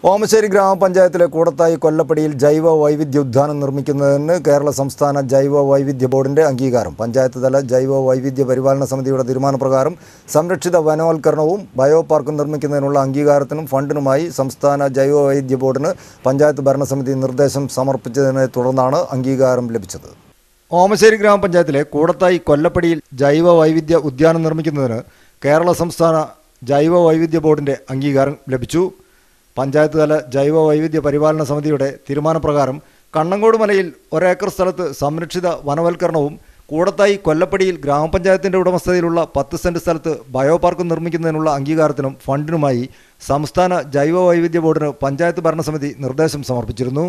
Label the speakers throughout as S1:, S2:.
S1: ഓമശ്ശേരി ഗ്രാമപഞ്ചായത്തിലെ കൂടത്തായി കൊല്ലപ്പടിയിൽ ജൈവ വൈവിധ്യ ഉദ്യാനം നിർമ്മിക്കുന്നതിന് കേരള സംസ്ഥാന ജൈവ വൈവിധ്യ ബോർഡിന്റെ അംഗീകാരം പഞ്ചായത്ത് തല ജൈവ വൈവിധ്യ പരിപാലന സമിതിയുടെ തീരുമാനപ്രകാരം സംരക്ഷിത വനവൽക്കരണവും ബയോ പാർക്കും നിർമ്മിക്കുന്നതിനുള്ള അംഗീകാരത്തിനും ഫണ്ടിനുമായി സംസ്ഥാന ജൈവ വൈവിധ്യ ബോർഡിന് പഞ്ചായത്ത് ഭരണസമിതി നിർദ്ദേശം സമർപ്പിച്ചതിനെ തുടർന്നാണ് അംഗീകാരം ലഭിച്ചത് ഓമശ്ശേരി ഗ്രാമപഞ്ചായത്തിലെ കൂടത്തായി കൊല്ലപ്പടിയിൽ ജൈവ വൈവിധ്യ ഉദ്യാനം നിർമ്മിക്കുന്നതിന് കേരള സംസ്ഥാന ജൈവ വൈവിധ്യ ബോർഡിന്റെ അംഗീകാരം ലഭിച്ചു പഞ്ചായത്ത് തല ജൈവ വൈവിധ്യ പരിപാലന സമിതിയുടെ തീരുമാനപ്രകാരം കണ്ണങ്കോട് മലയിൽ ഒരേക്കർ സ്ഥലത്ത് സംരക്ഷിത വനവൽക്കരണവും കൂടത്തായി കൊല്ലപ്പടിയിൽ ഗ്രാമപഞ്ചായത്തിന്റെ ഉടമസ്ഥതയിലുള്ള പത്ത് സെന്റ് സ്ഥലത്ത് ബയോ പാർക്ക് നിർമ്മിക്കുന്നതിനുള്ള അംഗീകാരത്തിനും ഫണ്ടിനുമായി സംസ്ഥാന ജൈവ വൈവിധ്യ ബോർഡിന് പഞ്ചായത്ത് ഭരണസമിതി നിർദ്ദേശം സമർപ്പിച്ചിരുന്നു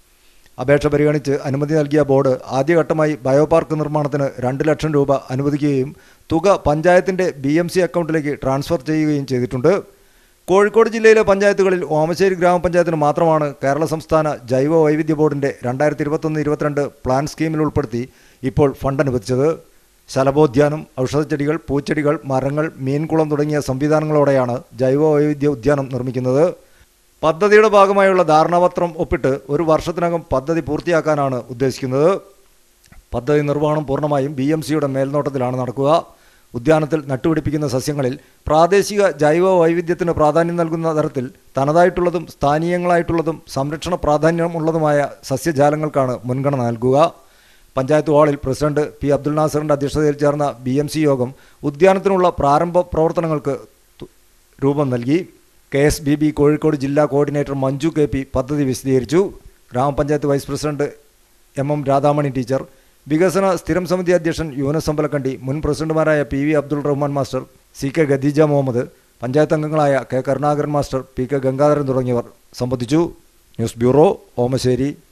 S1: അപേക്ഷ പരിഗണിച്ച് അനുമതി നൽകിയ ബോർഡ് ആദ്യഘട്ടമായി ബയോ പാർക്ക് നിർമ്മാണത്തിന് രണ്ട് ലക്ഷം രൂപ അനുവദിക്കുകയും തുക പഞ്ചായത്തിന്റെ ബി എം സി അക്കൗണ്ടിലേക്ക് ട്രാൻസ്ഫർ ചെയ്യുകയും ചെയ്തിട്ടുണ്ട് കോഴിക്കോട് ജില്ലയിലെ പഞ്ചായത്തുകളിൽ ഓമശ്ശേരി ഗ്രാമപഞ്ചായത്തിന് മാത്രമാണ് കേരള സംസ്ഥാന ജൈവ വൈവിധ്യ ബോർഡിന്റെ രണ്ടായിരത്തി ഇരുപത്തൊന്ന് ഇരുപത്തിരണ്ട് പ്ലാൻ സ്കീമിൽ ഉൾപ്പെടുത്തി ഇപ്പോൾ ഫണ്ട് അനുവദിച്ചത് ശലഭോദ്യാനം ഔഷധച്ചെടികൾ പൂച്ചെടികൾ മരങ്ങൾ മീൻകുളം തുടങ്ങിയ സംവിധാനങ്ങളോടെയാണ് ജൈവ വൈവിധ്യ ഉദ്യാനം നിർമ്മിക്കുന്നത് പദ്ധതിയുടെ ഭാഗമായുള്ള ധാരണാപത്രം ഒപ്പിട്ട് ഒരു വർഷത്തിനകം പദ്ധതി പൂർത്തിയാക്കാനാണ് ഉദ്ദേശിക്കുന്നത് പദ്ധതി നിർവഹണം പൂർണ്ണമായും ബി എം സിയുടെ മേൽനോട്ടത്തിലാണ് നടക്കുക ഉദ്യാനത്തിൽ നട്ടുപിടിപ്പിക്കുന്ന സസ്യങ്ങളിൽ പ്രാദേശിക ജൈവ വൈവിധ്യത്തിന് പ്രാധാന്യം നൽകുന്ന തരത്തിൽ തനതായിട്ടുള്ളതും സ്ഥാനീയങ്ങളായിട്ടുള്ളതും സംരക്ഷണ പ്രാധാന്യമുള്ളതുമായ സസ്യജാലങ്ങൾക്കാണ് മുൻഗണന നൽകുക പഞ്ചായത്ത് ഹാളിൽ പ്രസിഡന്റ് പി അബ്ദുൽ നാസറിന്റെ അധ്യക്ഷതയിൽ ചേർന്ന ബി എം സി യോഗം ഉദ്യാനത്തിനുള്ള പ്രാരംഭ പ്രവർത്തനങ്ങൾക്ക് തു- രൂപം നൽകി K S B B Kozhikode ജില്ലാ കോർഡിനേറ്റർ മഞ്ജു കെ പി പദ്ധതി വിശദീകരിച്ചു ഗ്രാമപഞ്ചായത്ത് vice president M M Radhamani teacher വികസന സ്ഥിരം സമിതി അധ്യക്ഷൻ യൂനസ് അമ്പലക്കണ്ടി മുൻ പ്രസിഡന്റുമാരായ P V Abdul Rahman master C K Khadeeja Muhammad panchayat അംഗങ്ങളായ K Karunakaran master P K Gangadharan തുടങ്ങിയവർ സംബന്ധിച്ചു ന്യൂസ് ബ്യൂറോ ഓമശ്ശേരി